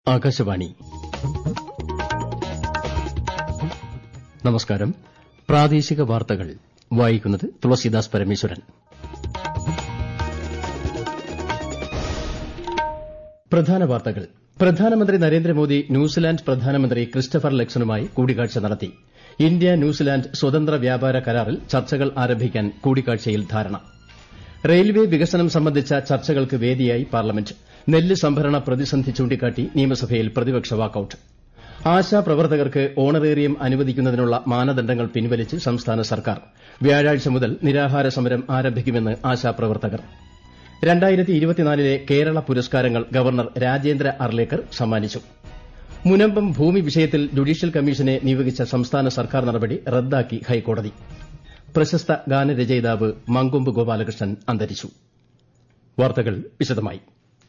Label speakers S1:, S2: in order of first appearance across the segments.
S1: ആകാശവാണി നമസ്കാരം പ്രാദേശിക വാർത്തകൾ വായിക്കുന്നത് തുളസീദാസ് പരമേശ്വരൻ പ്രധാന വാർത്തകൾ പ്രധാനമന്ത്രി നരേന്ദ്രമോദി ന്യൂസിലാന്റ് പ്രധാനമന്ത്രി ക്രിസ്റ്റഫർ ലക്സണുമായി കൂടിക്കാഴ്ച നടത്തി ഇന്ത്യ ന്യൂസിലാന്റ് സ്വതന്ത്ര വ്യാപാര കരാറിൽ ചർച്ചകൾ ആരംഭിക്കാൻ കൂടിക്കാഴ്ചയിൽ ധാരണ റെയിൽവേ വികസനം സംബന്ധിച്ച ചർച്ചകൾക്ക് വേദിയായി പാർലമെന്റ് നെല്ല് സംഭരണ പ്രതിസന്ധി ചൂണ്ടിക്കാട്ടി നിയമസഭയിൽ പ്രതിപക്ഷ വാക്കൌട്ട് ആശാപ്രവർത്തകർക്ക് ഓണറേറിയം അനുവദിക്കുന്നതിനുള്ള മാനദണ്ഡങ്ങൾ പിൻവലിച്ച് സംസ്ഥാന സർക്കാർ വ്യാഴാഴ്ച മുതൽ നിരാഹാര സമരം ആരംഭിക്കുമെന്ന് ആശാപ്രവർത്തകർ ലെ കേരള പുരസ്കാരങ്ങൾ ഗവർണർ രാജേന്ദ്ര അർലേക്കർ സമ്മാനിച്ചു മുനമ്പം ഭൂമി വിഷയത്തിൽ ജുഡീഷ്യൽ കമ്മീഷനെ നിയോഗിച്ച സംസ്ഥാന സർക്കാർ നടപടി റദ്ദാക്കി ഹൈക്കോടതി പ്രശസ്ത ഗാനരചയിതാവ് മങ്കൊമ്പ് ഗോപാലകൃഷ്ണൻ അന്തരിച്ചു വാർത്തകൾ വിശദമായി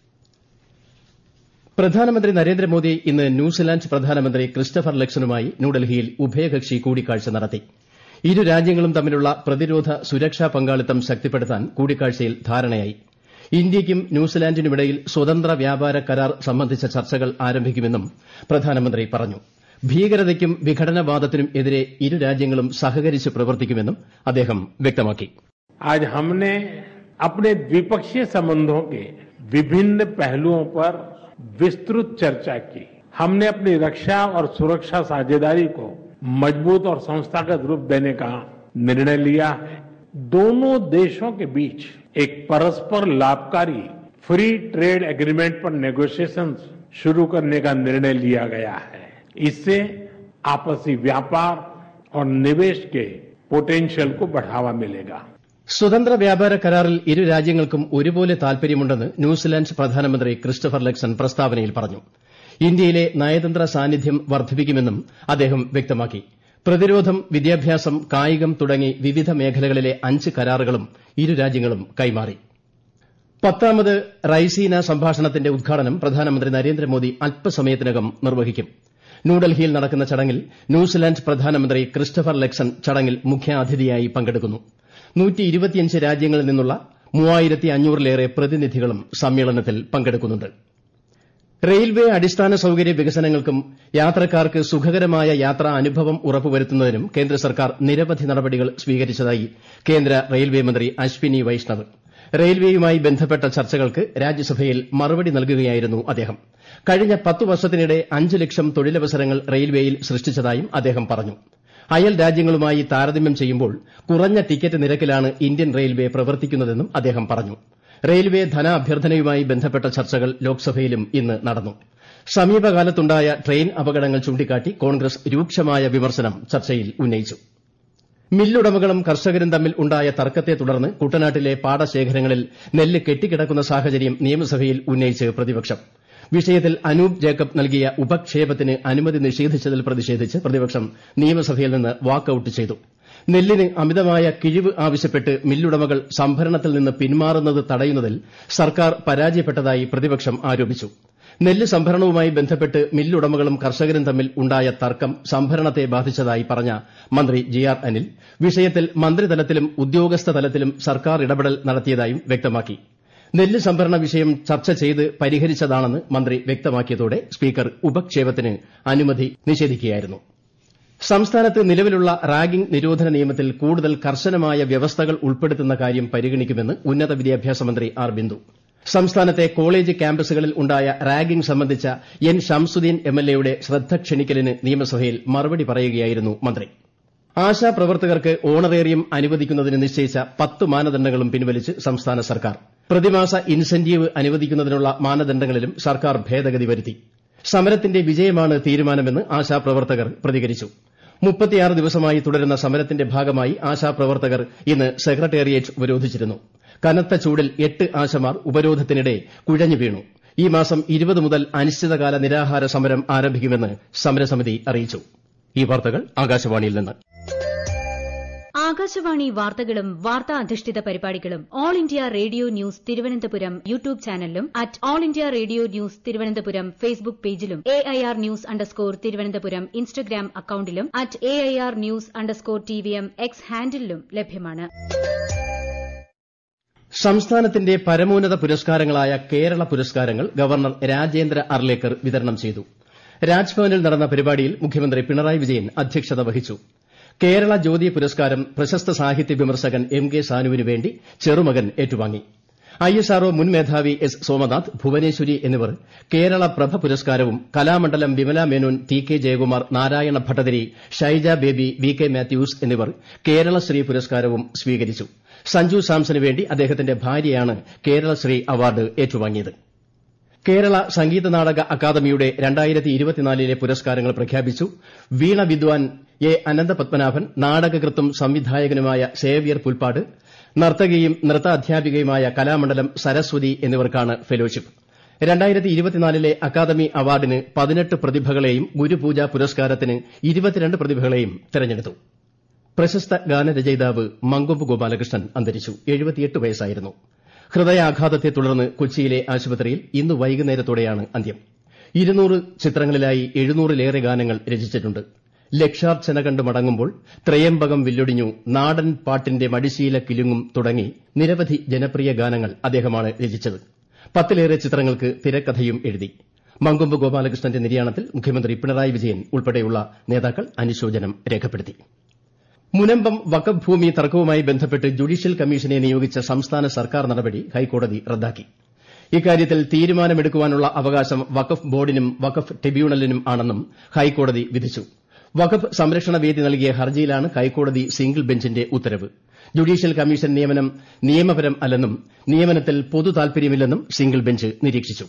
S1: പ്രധാനമന്ത്രി നരേന്ദ്രമോദി ഇന്ന് ന്യൂസിലാന്റ് പ്രധാനമന്ത്രി ക്രിസ്റ്റഫർ ലക്സണുമായി ന്യൂഡൽഹിയിൽ ഉഭയകക്ഷി കൂടിക്കാഴ്ച നടത്തി ഇരു രാജ്യങ്ങളും തമ്മിലുള്ള പ്രതിരോധ സുരക്ഷാ പങ്കാളിത്തം ശക്തിപ്പെടുത്താൻ കൂടിക്കാഴ്ചയിൽ ധാരണയായി ഇന്ത്യയ്ക്കും ന്യൂസിലാന്റിനുമിടയിൽ സ്വതന്ത്ര വ്യാപാര കരാർ സംബന്ധിച്ച ചർച്ചകൾ ആരംഭിക്കുമെന്നും പ്രധാനമന്ത്രി പറഞ്ഞു ഭീകരതയ്ക്കും വിഘടനവാദത്തിനും എതിരെ ഇരു രാജ്യങ്ങളും സഹകരിച്ച് പ്രവർത്തിക്കുമെന്നും അദ്ദേഹം വ്യക്തമാക്കി
S2: आज हमने अपने द्विपक्षीय संबंधों के विभिन्न पहलुओं पर विस्तृत चर्चा की हमने अपनी रक्षा और सुरक्षा साझेदारी को मजबूत और संस्थागत रूप देने का निर्णय लिया है दोनों देशों के बीच एक परस्पर लाभकारी फ्री ट्रेड एग्रीमेंट पर नेगोशिएशंस शुरू करने का निर्णय लिया गया है इससे आपसी व्यापार और निवेश के पोटेंशियल को बढ़ावा मिलेगा
S1: സ്വതന്ത്ര വ്യാപാര കരാറിൽ ഇരു രാജ്യങ്ങൾക്കും ഒരുപോലെ താൽപര്യമുണ്ടെന്ന് ന്യൂസിലാന്റ് പ്രധാനമന്ത്രി ക്രിസ്റ്റഫർ ലക്സൺ പ്രസ്താവനയിൽ പറഞ്ഞു ഇന്ത്യയിലെ നയതന്ത്ര സാന്നിധ്യം വർദ്ധിപ്പിക്കുമെന്നും അദ്ദേഹം വ്യക്തമാക്കി പ്രതിരോധം വിദ്യാഭ്യാസം കായികം തുടങ്ങി വിവിധ മേഖലകളിലെ അഞ്ച് കരാറുകളും ഇരു രാജ്യങ്ങളും കൈമാറി പത്താമത് റൈസീന സംഭാഷണത്തിന്റെ ഉദ്ഘാടനം പ്രധാനമന്ത്രി നരേന്ദ്രമോദി അല്പസമയത്തിനകം നിർവഹിക്കും ന്യൂഡൽഹിയിൽ നടക്കുന്ന ചടങ്ങിൽ ന്യൂസിലാന്റ് പ്രധാനമന്ത്രി ക്രിസ്റ്റഫർ ലക്സൺ ചടങ്ങിൽ മുഖ്യാതിഥിയായി പങ്കെടുക്കുന്നു രാജ്യങ്ങളിൽ നിന്നുള്ള മൂവായിരത്തി അഞ്ഞൂറിലേറെ പ്രതിനിധികളും സമ്മേളനത്തിൽ പങ്കെടുക്കുന്നുണ്ട് റെയിൽവേ അടിസ്ഥാന സൌകര്യ വികസനങ്ങൾക്കും യാത്രക്കാർക്ക് സുഖകരമായ യാത്രാ അനുഭവം ഉറപ്പുവരുത്തുന്നതിനും കേന്ദ്ര സർക്കാർ നിരവധി നടപടികൾ സ്വീകരിച്ചതായി കേന്ദ്ര റെയിൽവേ മന്ത്രി അശ്വിനി വൈഷ്ണവ് റെയിൽവേയുമായി ബന്ധപ്പെട്ട ചർച്ചകൾക്ക് രാജ്യസഭയിൽ മറുപടി നൽകുകയായിരുന്നു അദ്ദേഹം കഴിഞ്ഞ പത്തു വർഷത്തിനിടെ അഞ്ച് ലക്ഷം തൊഴിലവസരങ്ങൾ റെയിൽവേയിൽ സൃഷ്ടിച്ചതായും അദ്ദേഹം പറഞ്ഞു അയൽ രാജ്യങ്ങളുമായി താരതമ്യം ചെയ്യുമ്പോൾ കുറഞ്ഞ ടിക്കറ്റ് നിരക്കിലാണ് ഇന്ത്യൻ റെയിൽവേ പ്രവർത്തിക്കുന്നതെന്നും അദ്ദേഹം പറഞ്ഞു റെയിൽവേ ധനാഭ്യർത്ഥനയുമായി ബന്ധപ്പെട്ട ചർച്ചകൾ ലോക്സഭയിലും ഇന്ന് നടന്നു സമീപകാലത്തുണ്ടായ ട്രെയിൻ അപകടങ്ങൾ ചൂണ്ടിക്കാട്ടി കോൺഗ്രസ് രൂക്ഷമായ വിമർശനം ചർച്ചയിൽ ഉന്നയിച്ചു മില്ലുടമകളും കർഷകരും തമ്മിൽ ഉണ്ടായ തർക്കത്തെ തുടർന്ന് കുട്ടനാട്ടിലെ പാടശേഖരങ്ങളിൽ നെല്ല് കെട്ടിക്കിടക്കുന്ന സാഹചര്യം നിയമസഭയിൽ ഉന്നയിച്ച് പ്രതിപക്ഷം വിഷയത്തിൽ അനൂപ് ജേക്കബ് നൽകിയ ഉപക്ഷേപത്തിന് അനുമതി നിഷേധിച്ചതിൽ പ്രതിഷേധിച്ച് പ്രതിപക്ഷം നിയമസഭയിൽ നിന്ന് വാക്കൌട്ട് ചെയ്തു നെല്ലിന് അമിതമായ കിഴിവ് ആവശ്യപ്പെട്ട് മില്ലുടമകൾ സംഭരണത്തിൽ നിന്ന് പിന്മാറുന്നത് തടയുന്നതിൽ സർക്കാർ പരാജയപ്പെട്ടതായി പ്രതിപക്ഷം ആരോപിച്ചു നെല്ല് സംഭരണവുമായി ബന്ധപ്പെട്ട് മില്ലുടമകളും കർഷകരും തമ്മിൽ ഉണ്ടായ തർക്കം സംഭരണത്തെ ബാധിച്ചതായി പറഞ്ഞ മന്ത്രി ജി ആർ അനിൽ വിഷയത്തിൽ മന്ത്രിതലത്തിലും ഉദ്യോഗസ്ഥ തലത്തിലും സർക്കാർ ഇടപെടൽ നടത്തിയതായും വ്യക്തമാക്കി നെല്ല് സംഭരണ വിഷയം ചർച്ച ചെയ്ത് പരിഹരിച്ചതാണെന്ന് മന്ത്രി വ്യക്തമാക്കിയതോടെ സ്പീക്കർ ഉപക്ഷേപത്തിന് അനുമതി നിഷേധിക്കുകയായിരുന്നു സംസ്ഥാനത്ത് നിലവിലുള്ള റാഗിംഗ് നിരോധന നിയമത്തിൽ കൂടുതൽ കർശനമായ വ്യവസ്ഥകൾ ഉൾപ്പെടുത്തുന്ന കാര്യം പരിഗണിക്കുമെന്ന് ഉന്നത വിദ്യാഭ്യാസ മന്ത്രി ആർ ബിന്ദു സംസ്ഥാനത്തെ കോളേജ് ക്യാമ്പസുകളിൽ ഉണ്ടായ റാഗിംഗ് സംബന്ധിച്ച എൻ ഷംസുദ്ദീൻ എംഎൽഎയുടെ ശ്രദ്ധ ക്ഷണിക്കലിന് നിയമസഭയിൽ മറുപടി പറയുകയായിരുന്നു മന്ത്രി ആശാപ്രവർത്തകർക്ക് ഓണറേറിയം അനുവദിക്കുന്നതിന് നിശ്ചയിച്ച പത്ത് മാനദണ്ഡങ്ങളും പിൻവലിച്ച് സംസ്ഥാന സർക്കാർ പ്രതിമാസ ഇൻസെന്റീവ് അനുവദിക്കുന്നതിനുള്ള മാനദണ്ഡങ്ങളിലും സർക്കാർ ഭേദഗതി വരുത്തി സമരത്തിന്റെ വിജയമാണ് തീരുമാനമെന്ന് ആശാപ്രവർത്തകർ പ്രതികരിച്ചു മുപ്പത്തിയാറ് ദിവസമായി തുടരുന്ന സമരത്തിന്റെ ഭാഗമായി ആശാപ്രവർത്തകർ ഇന്ന് സെക്രട്ടേറിയറ്റ് ഉപരോധിച്ചിരുന്നു കനത്ത ചൂടിൽ എട്ട് ആശമാർ ഉപരോധത്തിനിടെ കുഴഞ്ഞു വീണു ഈ മാസം ഇരുപത് മുതൽ അനിശ്ചിതകാല നിരാഹാര സമരം ആരംഭിക്കുമെന്ന് സമരസമിതി അറിയിച്ചു ഈ വാർത്തകൾ ആകാശവാണിയിൽ നിന്ന്
S3: ആകാശവാണി വാർത്തകളും വാർത്താ അധിഷ്ഠിത പരിപാടികളും All India Radio news Thiruvananthapuram YouTube ചാനലിലും at All India Radio news Thiruvananthapuram Facebook പേജിലും A I R news underscore Thiruvananthapuram Instagram അക്കൌണ്ടിലും at A I R news underscore T V M X ഹാൻഡിലും ലഭ്യമാണ്
S1: സംസ്ഥാനത്തിന്റെ പരമോന്നത പുരസ്കാരങ്ങളായ കേരള പുരസ്കാരങ്ങൾ ഗവർണർ രാജേന്ദ്ര അർലേക്കർ വിതരണം ചെയ്തു രാജ്ഭവനിൽ നടന്ന പരിപാടിയിൽ മുഖ്യമന്ത്രി പിണറായി വിജയൻ അധ്യക്ഷത വഹിച്ചു കേരള ജ്യോതി പുരസ്കാരം പ്രശസ്ത സാഹിത്യ വിമർശകൻ എം കെ സാനുവിന് വേണ്ടി ചെറുമകൻ ഏറ്റുവാങ്ങി ഐഎസ്ആർഒ മുൻ മേധാവി എസ് സോമനാഥ് ഭുവനേശ്വരി എന്നിവർ കേരള പ്രഭ പുരസ്കാരവും Kalamandalam Vimala Menon T K Jayakumar Narayana Bhattathiri Shaija Baby V K Mathews എന്നിവർ കേരളശ്രീ പുരസ്കാരവും സ്വീകരിച്ചു സഞ്ജു സാംസന് വേണ്ടി അദ്ദേഹത്തിന്റെ ഭാര്യയാണ് കേരളശ്രീ അവാർഡ് ഏറ്റുവാങ്ങിയത് കേരള സംഗീത നാടക അക്കാദമിയുടെ ലെ പുരസ്കാരങ്ങൾ പ്രഖ്യാപിച്ചു വീണ വിദ്വാൻ എ അനന്തപത്മനാഭൻ നാടകകൃത്തും സംവിധായകനുമായ സേവ്യർ പുൽപ്പാട് നർത്തകിയും നൃത്ത അധ്യാപികയുമായ കലാമണ്ഡലം സരസ്വതി എന്നിവർക്കാണ് ഫെലോഷിപ്പ് ലെ അക്കാദമി അവാർഡിന് പതിനെട്ട് പ്രതിഭകളെയും ഗുരുപൂജ പുരസ്കാരത്തിന് ഇരുപത്തിരണ്ട് പ്രതിഭകളെയും തെരഞ്ഞെടുത്തു പ്രശസ്ത ഗാനരചയിതാവ് മങ്കൊമ്പ് ഗോപാലകൃഷ്ണൻ അന്തരിച്ചു വയസ്സായിരുന്നു ഹൃദയാഘാതത്തെ തുടർന്ന് കൊച്ചിയിലെ ആശുപത്രിയിൽ ഇന്ന് വൈകുന്നേരത്തോടെയാണ് അന്ത്യം ഇരുന്നൂറ് ചിത്രങ്ങളിലായി എഴുന്നൂറിലേറെ ഗാനങ്ങൾ രചിച്ചിട്ടുണ്ട് ലക്ഷാർച്ചന കണ്ട് മടങ്ങുമ്പോൾ ത്രയംബകം വില്ലൊടിഞ്ഞു നാടൻ പാട്ടിന്റെ മടിശീല കിലുങ്ങും തുടങ്ങി നിരവധി ജനപ്രിയ ഗാനങ്ങൾ അദ്ദേഹമാണ് രചിച്ചത് പത്തിലേറെ ചിത്രങ്ങൾക്ക് തിരക്കഥയും എഴുതി മങ്കൊമ്പ് ഗോപാലകൃഷ്ണന്റെ നിര്യാണത്തിൽ മുഖ്യമന്ത്രി പിണറായി വിജയൻ ഉൾപ്പെടെയുള്ള നേതാക്കൾ അനുശോചനം രേഖപ്പെടുത്തി മുനമ്പം വഖഫ് ഭൂമി തർക്കവുമായി ബന്ധപ്പെട്ട് ജുഡീഷ്യൽ കമ്മീഷനെ നിയോഗിച്ച സംസ്ഥാന സർക്കാർ നടപടി ഹൈക്കോടതി റദ്ദാക്കി ഇക്കാര്യത്തിൽ തീരുമാനമെടുക്കാനുള്ള അവകാശം വഖഫ് ബോർഡിനും വഖഫ് ട്രിബ്യൂണലിനും ആണെന്നും ഹൈക്കോടതി വിധിച്ചു വഖഫ് സംരക്ഷണ വേദി നൽകിയ ഹർജിയിലാണ് ഹൈക്കോടതി സിംഗിൾ ബെഞ്ചിന്റെ ഉത്തരവ് ജുഡീഷ്യൽ കമ്മീഷൻ നിയമനം നിയമപരം അല്ലെന്നും നിയമനത്തിൽ പൊതു താൽപര്യമില്ലെന്നും സിംഗിൾ ബെഞ്ച് നിരീക്ഷിച്ചു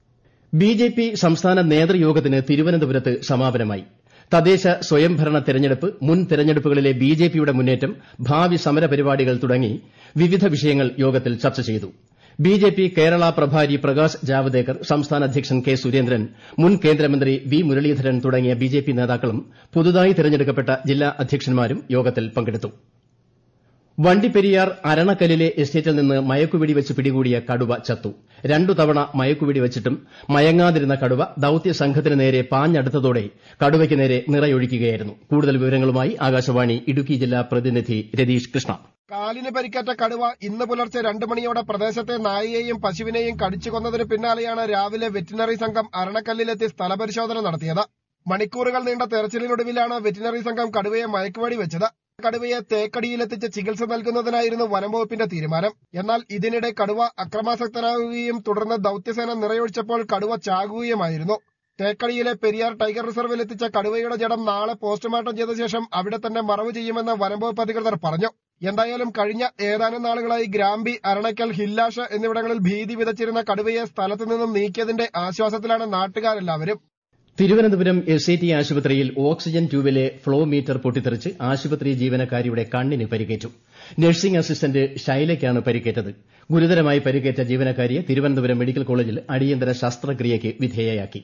S1: ബിജെപി സംസ്ഥാന നേതൃയോഗത്തിന് തിരുവനന്തപുരത്ത് സമാപനമായി തദ്ദേശ സ്വയംഭരണ തെരഞ്ഞെടുപ്പ് മുൻ തെരഞ്ഞെടുപ്പുകളിലെ ബിജെപിയുടെ മുന്നേറ്റം ഭാവി സമരപരിപാടികൾ തുടങ്ങി വിവിധ വിഷയങ്ങൾ യോഗത്തിൽ ചർച്ച ചെയ്തു ബിജെപി കേരള പ്രഭാരി പ്രകാശ് ജാവ്ദേക്കർ സംസ്ഥാന അധ്യക്ഷൻ കെ സുരേന്ദ്രൻ മുൻ കേന്ദ്രമന്ത്രി വി മുരളീധരൻ തുടങ്ങിയ ബിജെപി നേതാക്കളും പുതുതായി തെരഞ്ഞെടുക്കപ്പെട്ട ജില്ലാ അധ്യക്ഷന്മാരും യോഗത്തിൽ പങ്കെടുത്തു വണ്ടിപ്പെരിയാർ അരണക്കല്ലിലെ എസ്റ്റേറ്റിൽ നിന്ന് മയക്കുവെടി വെച്ച് പിടികൂടിയ കടുവ ചത്തു രണ്ടു തവണ മയക്കുവെടി വെച്ചിട്ടും മയങ്ങാതിരുന്ന കടുവ ദൌത്യ സംഘത്തിന് നേരെ പാഞ്ഞടുത്തതോടെ കടുവയ്ക്ക് നേരെ നിറയൊഴിക്കുകയായിരുന്നു കൂടുതൽ വിവരങ്ങളുമായി ആകാശവാണി ഇടുക്കി ജില്ലാ പ്രതിനിധി രതീഷ് കൃഷ്ണ
S4: കാലിന് പരിക്കേറ്റ കടുവ ഇന്ന് പുലർച്ചെ രണ്ടു മണിയോടെ പ്രദേശത്തെ നായയെയും പശുവിനെയും കടിച്ചു കൊന്നതിന് പിന്നാലെയാണ് രാവിലെ വെറ്റിനറി സംഘം അരണക്കല്ലിലെത്തി സ്ഥലപരിശോധന നടത്തിയത് മണിക്കൂറുകൾ നീണ്ട തെരച്ചിലിനൊടുവിലാണ് വെറ്റിനറി സംഘം കടുവയെ മയക്കുവെടി വെച്ചത് കടുവയെ തേക്കടിയിലെത്തിച്ച് ചികിത്സ നൽകുന്നതിനായിരുന്നു വനംവകുപ്പിന്റെ തീരുമാനം എന്നാൽ ഇതിനിടെ കടുവ അക്രമാസക്തനാകുകയും തുടർന്ന് ദൌത്യസേന നിറയൊഴിച്ചപ്പോൾ കടുവ ചാകുകയുമായിരുന്നു തേക്കടിയിലെ പെരിയാർ ടൈഗർ റിസർവിൽ എത്തിച്ച കടുവയുടെ ജഡം നാളെ പോസ്റ്റ്മോർട്ടം ചെയ്ത ശേഷം അവിടെ തന്നെ മറവ് ചെയ്യുമെന്ന് വനംവകുപ്പ് അധികൃതർ പറഞ്ഞു എന്തായാലും കഴിഞ്ഞ ഏതാനും നാളുകളായി ഗ്രാമ്പി അരണക്കൽ ഹില്ലാഷ് എന്നിവിടങ്ങളിൽ ഭീതി വിതച്ചിരുന്ന കടുവയെ സ്ഥലത്തു നിന്നും നീക്കിയതിന്റെ ആശ്വാസത്തിലാണ് നാട്ടുകാരെല്ലാവരും
S1: തിരുവനന്തപുരം എസ് ഐ ടി ആശുപത്രിയിൽ ഓക്സിജൻ ട്യൂബിലെ ഫ്ളോ മീറ്റർ പൊട്ടിത്തെറിച്ച് ആശുപത്രി ജീവനക്കാരിയുടെ കണ്ണിന് പരിക്കേറ്റു നഴ്സിംഗ് അസിസ്റ്റന്റ് ശൈലയ്ക്കാണ് പരിക്കേറ്റത് ഗുരുതരമായി പരിക്കേറ്റ ജീവനക്കാരിയെ തിരുവനന്തപുരം മെഡിക്കൽ കോളേജിൽ അടിയന്തര ശസ്ത്രക്രിയയ്ക്ക് വിധേയയാക്കി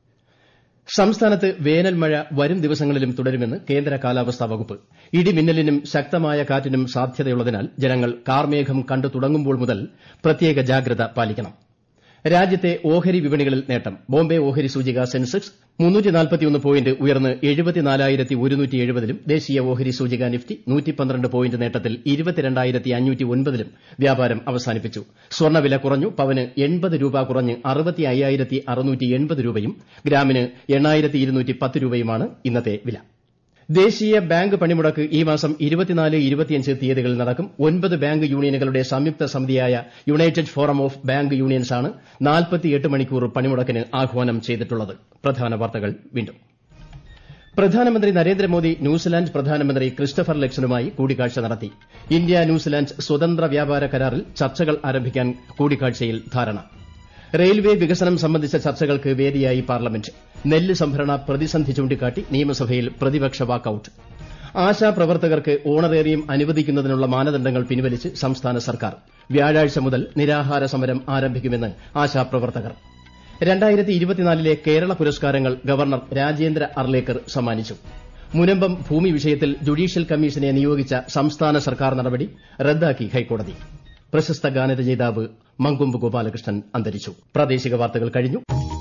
S1: സംസ്ഥാനത്ത് വേനൽ മഴ വരും ദിവസങ്ങളിലും തുടരുമെന്ന് കേന്ദ്ര കാലാവസ്ഥാ വകുപ്പ് ഇടിമിന്നലിനും ശക്തമായ കാറ്റിനും സാധ്യതയുള്ളതിനാൽ ജനങ്ങൾ കാർമേഘം കണ്ടു തുടങ്ങുമ്പോൾ മുതൽ പ്രത്യേക ജാഗ്രത പാലിക്കണം രാജ്യത്തെ ഓഹരി വിപണികളിൽ നേട്ടം ബോംബെ ഓഹരി സൂചിക സെൻസെക്സ് പോയിന്റ് ഉയർന്ന് ലും ദേശീയ ഓഹരി സൂചിക നിഫ്റ്റി പോയിന്റ് നേട്ടത്തിൽ ലും വ്യാപാരം അവസാനിപ്പിച്ചു സ്വർണ്ണവില കുറഞ്ഞു പവന് എൺപത് രൂപ കുറഞ്ഞ് രൂപയും ഗ്രാമിന് രൂപയുമാണ് ഇന്നത്തെ വില ദേശീയ ബാങ്ക് പണിമുടക്ക് ഈ മാസം തീയതികളിൽ നടക്കും ഒൻപത് ബാങ്ക് യൂണിയനുകളുടെ സംയുക്ത സമിതിയായ യുണൈറ്റഡ് ഫോറം ഓഫ് ബാങ്ക് യൂണിയൻസാണ് മണിക്കൂർ പണിമുടക്കിന് ആഹ്വാനം ചെയ്തിട്ടുള്ളത് പ്രധാന വാർത്തകൾ വീണ്ടും പ്രധാനമന്ത്രി നരേന്ദ്രമോദി ന്യൂസിലാന്റ് പ്രധാനമന്ത്രി ക്രിസ്റ്റഫർ ലക്സനുമായി കൂടിക്കാഴ്ച നടത്തി ഇന്ത്യ ന്യൂസിലാന്റ് സ്വതന്ത്ര വ്യാപാര കരാറിൽ ചർച്ചകൾ ആരംഭിക്കാൻ കൂടിക്കാഴ്ചയിൽ ധാരണ റെയിൽവേ വികസനം സംബന്ധിച്ച ചർച്ചകൾക്ക് വേദിയായി പാർലമെന്റ് നെല്ല് സംഭരണ പ്രതിസന്ധി ചൂണ്ടിക്കാട്ടി നിയമസഭയിൽ പ്രതിപക്ഷ വാക്കൌട്ട് ആശാപ്രവർത്തകർക്ക് ഓണറേറിയം അനുവദിക്കുന്നതിനുള്ള മാനദണ്ഡങ്ങൾ പിൻവലിച്ച് സംസ്ഥാന സർക്കാർ വ്യാഴാഴ്ച മുതൽ നിരാഹാര സമരം ആരംഭിക്കുമെന്ന് ആശാപ്രവർത്തകർ ലെ കേരള പുരസ്കാരങ്ങൾ ഗവർണർ രാജേന്ദ്ര അർലേക്കർ സമ്മാനിച്ചു മുനമ്പം ഭൂമി വിഷയത്തിൽ ജുഡീഷ്യൽ കമ്മീഷനെ നിയോഗിച്ച സംസ്ഥാന സർക്കാർ നടപടി റദ്ദാക്കി ഹൈക്കോടതി പ്രശസ്ത ഗാനരചയിതാവ് മങ്കൊമ്പ് ഗോപാലകൃഷ്ണൻ അന്തരിച്ചു പ്രാദേശിക വാർത്തകൾ കഴിഞ്ഞു